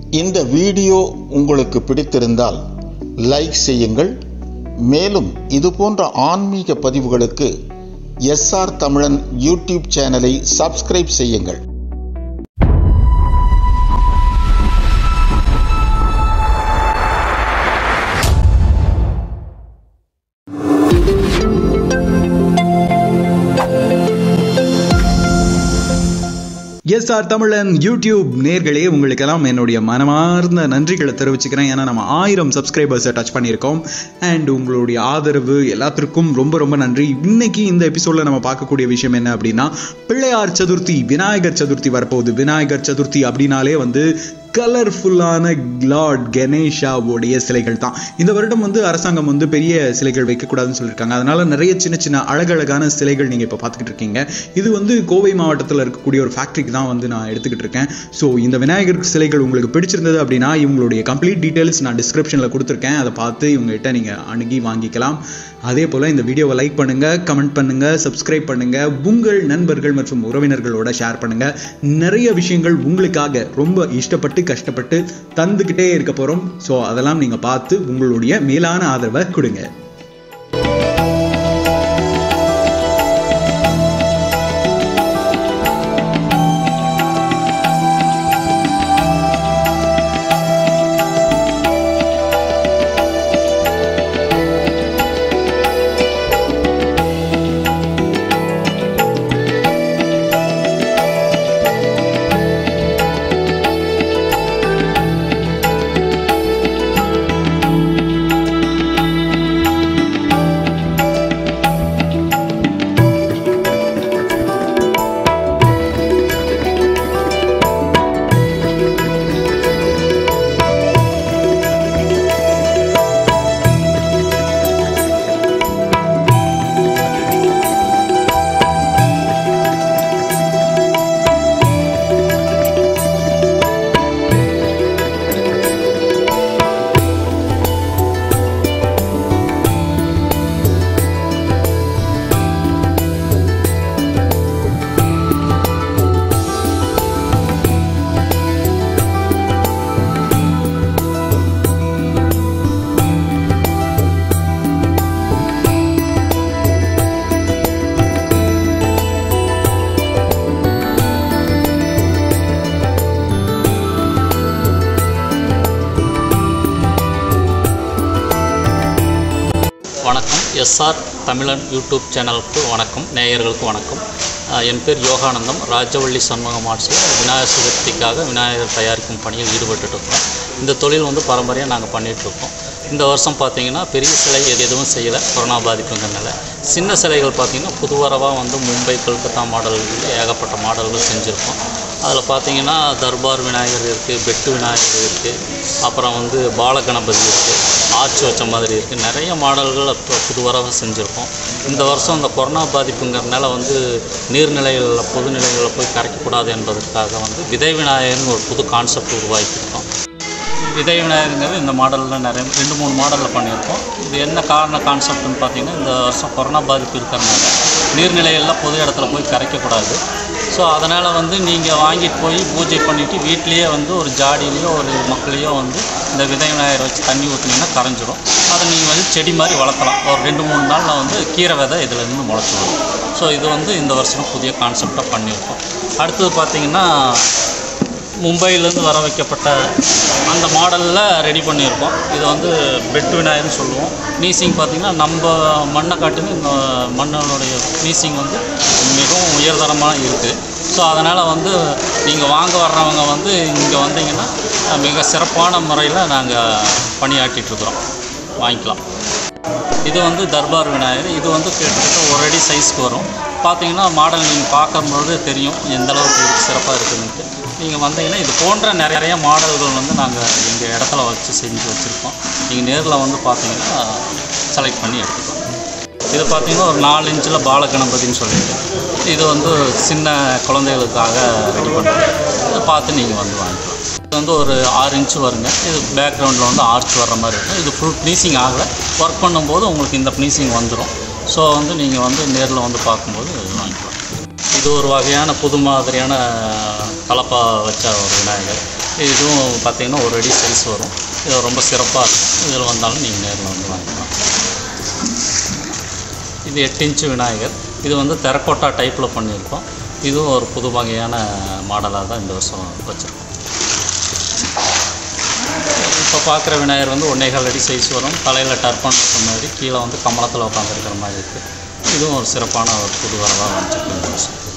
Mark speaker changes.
Speaker 1: இந்த வீடியோ உங்களுக்கு பிடித்திருந்தால் லைக் செய்யுங்கள் மேலும் இது போன்ற ஆன்மீக பதிவுகளுக்கு எஸ்ஆர் தமிழன் யூடியூப் சேனலை சப்ஸ்கிரைப் செய்யுங்கள்
Speaker 2: எஸ் ஆர் தமிழன் யூடியூப் நேர்களே உங்களுக்கெல்லாம் என்னுடைய மனமார்ந்த நன்றிகளை தெரிவிச்சுக்கிறேன் ஏன்னா நம்ம ஆயிரம் சப்ஸ்கிரைபர்ஸை டச் பண்ணியிருக்கோம் அண்ட் உங்களுடைய ஆதரவு எல்லாத்திற்கும் ரொம்ப ரொம்ப நன்றி இன்னைக்கு இந்த எபிசோடில் நம்ம பார்க்கக்கூடிய விஷயம் என்ன அப்படின்னா பிள்ளையார் சதுர்த்தி விநாயகர் சதுர்த்தி வரப்போகுது விநாயகர் சதுர்த்தி அப்படின்னாலே வந்து கலர்ஃபுல்லான லார்ட் கணேஷாவுடைய சிலைகள் தான் இந்த வருடம் வந்து அரசாங்கம் வந்து பெரிய சிலைகள் வைக்கக்கூடாதுன்னு சொல்லியிருக்காங்க அதனால நிறைய சின்ன சின்ன அழகழகான சிலைகள் நீங்கள் இப்போ பார்த்துக்கிட்டு இருக்கீங்க இது வந்து கோவை மாவட்டத்தில் இருக்கக்கூடிய ஒரு ஃபேக்ட்ரிக்கு தான் வந்து நான் எடுத்துக்கிட்டு இருக்கேன் ஸோ இந்த விநாயகர் சிலைகள் உங்களுக்கு பிடிச்சிருந்தது அப்படின்னா இவங்களுடைய கம்ப்ளீட் டீட்டெயில்ஸ் நான் டிஸ்கிரிப்ஷனில் கொடுத்துருக்கேன் அதை பார்த்து இவங்ககிட்ட நீங்கள் அணுகி வாங்கிக்கலாம் அதே போல் இந்த வீடியோவை லைக் பண்ணுங்கள் கமெண்ட் பண்ணுங்கள் சப்ஸ்கிரைப் பண்ணுங்கள் உங்கள் நண்பர்கள் மற்றும் உறவினர்களோட ஷேர் பண்ணுங்கள் நிறைய விஷயங்கள் உங்களுக்காக ரொம்ப இஷ்டப்பட்டு கஷ்டப்பட்டு தந்துக்கிட்டே இருக்க போகிறோம் ஸோ அதெல்லாம் நீங்கள் பார்த்து உங்களுடைய மேலான ஆதரவை கொடுங்க
Speaker 3: வணக்கம் எஸ்ஆர் தமிழன் யூடியூப் சேனலுக்கு வணக்கம் நேயர்களுக்கு வணக்கம் அஹ் என் பேர் யோகானந்தம் ராஜவள்ளி சண்முகம் ஆட்சியில் விநாயகர் சதுர்த்திக்காக விநாயகர் தயாரிக்கும் பணியில் ஈடுபட்டுட்டு இருக்கோம் இந்த தொழில் வந்து பரம்பரையாக நாங்கள் பண்ணிகிட்ருக்கோம் இந்த வருஷம் பார்த்தீங்கன்னா பெரிய சிலை எது எதுவும் செய்யலை கொரோனா பாதிப்புங்கிறனால சின்ன சிலைகள் பார்த்தீங்கன்னா புதுவரவாக வந்து மும்பை கொல்கத்தா மாடல்கள் ஏகப்பட்ட மாடல்கள் செஞ்சுருக்கோம் அதில் பார்த்தீங்கன்னா தர்பார் விநாயகர் இருக்குது பெட்டு விநாயகர் இருக்குது அப்புறம் வந்து பாலகணபதி இருக்குது ஆர்ச் வச்ச மாதிரி இருக்குது நிறைய மாடல்கள் இப்போ புதுவரவாக செஞ்சுருக்கோம் இந்த வருஷம் இந்த கொரோனா பாதிப்புங்கிறனால வந்து நீர்நிலைகளில் பொதுநிலைகளில் போய் கரைக்கக்கூடாது என்பதற்காக வந்து விதை விநாயகர்னு ஒரு புது கான்செப்ட் உருவாக்கியிருக்கோம் விதை விநாயகருங்கிறது இந்த மாடலில் நிறைய ரெண்டு மூணு மாடலில் பண்ணியிருக்கோம் இது என்ன காரண கான்செப்ட்னு பார்த்தீங்கன்னா இந்த வருஷம் கொரோனா பாதிப்பு இருக்கிறனால நீர்நிலைகளில் பொது இடத்துல போய் கரைக்கக்கூடாது ஸோ அதனால் வந்து நீங்கள் வாங்கிட்டு போய் பூஜை பண்ணிவிட்டு வீட்லேயே வந்து ஒரு ஜாடியிலையோ ஒரு மக்களையோ வந்து இந்த விதை விநாயகரை வச்சு தண்ணி ஊற்றினீங்கன்னா கரைஞ்சிரும் அதை நீங்கள் வந்து செடி மாதிரி வளர்க்கலாம் ஒரு ரெண்டு மூணு நாளில் வந்து கீரை விதை இதுலேருந்து முளைச்சி வரும் ஸோ இது வந்து இந்த வருஷம் புதிய கான்செப்டாக பண்ணியிருக்கோம் அடுத்தது பார்த்திங்கன்னா மும்பையிலேருந்து வர வைக்கப்பட்ட அந்த மாடலில் ரெடி பண்ணியிருக்கோம் இது வந்து பெட் விநாயகர்னு சொல்லுவோம் நீசிங் பார்த்திங்கன்னா நம்ம மண்ணை காட்டிலும் இந்த மண்ணனுடைய நீசிங் வந்து மிகவும் உயர்தரமாக இருக்குது ஸோ அதனால் வந்து நீங்கள் வாங்க வர்றவங்க வந்து இங்கே வந்தீங்கன்னா மிக சிறப்பான முறையில் நாங்கள் பணியாற்றிட்டுருக்குறோம் வாங்கிக்கலாம் இது வந்து தர்பார் விநாயகர் இது வந்து கிட்டத்தட்ட ஒரு அடி சைஸ்க்கு வரும் பார்த்தீங்கன்னா மாடல் நீங்கள் பார்க்கும்போது தெரியும் எந்த அளவுக்கு இது சிறப்பாக இருக்குதுன்ட்டு நீங்கள் வந்தீங்கன்னா இது போன்ற நிறைய மாடல்கள் வந்து நாங்கள் எங்கள் இடத்துல வச்சு செஞ்சு வச்சுருக்கோம் நீங்கள் நேரில் வந்து பார்த்தீங்கன்னா செலக்ட் பண்ணி எடுத்துக்கலாம் இது பார்த்தீங்கன்னா ஒரு நாலு இன்ச்சில் பாலகணபதின்னு சொல்லிட்டு இது வந்து சின்ன குழந்தைகளுக்காக ரெடி பண்ணுறது இதை பார்த்து நீங்கள் வந்து வாங்கிக்கலாம் இது வந்து ஒரு ஆறு இன்ச்சு வருங்க இது பேக்ரவுண்டில் வந்து ஆர்ச் வர்ற மாதிரி இருக்கும் இது ஃபுல் ஃபினிஷிங் ஆகலை ஒர்க் பண்ணும்போது உங்களுக்கு இந்த ஃபினிஷிங் வந்துடும் ஸோ வந்து நீங்கள் வந்து நேரில் வந்து பார்க்கும்போது இது வாங்கிக்கலாம் இது ஒரு வகையான புது மாதிரியான கலப்பா வச்ச ஒரு விநாயகர் இதுவும் பார்த்தீங்கன்னா ஒரு அடி சைஸ் வரும் இது ரொம்ப சிறப்பாக இருக்கும் இதில் வந்தாலும் நீங்கள் நேரில் வந்து வாங்கிக்கலாம் இது எட்டு இன்ச்சு விநாயகர் இது வந்து தெரக்கோட்டா டைப்பில் பண்ணியிருக்கோம் இதுவும் ஒரு புது வகையான மாடலாக தான் இந்த வருஷம் வச்சுருக்கோம் இப்போ பார்க்குற விநாயகர் வந்து ஒன்னேகால் அடி சைஸ் வரும் தலையில் டர்பன் இருக்கிற மாதிரி கீழே வந்து கமலத்தில் உட்காந்துருக்கிற மாதிரி இருக்குது இதுவும் ஒரு சிறப்பான ஒரு புது வரவாக வந்துருக்கு இந்த வருஷம்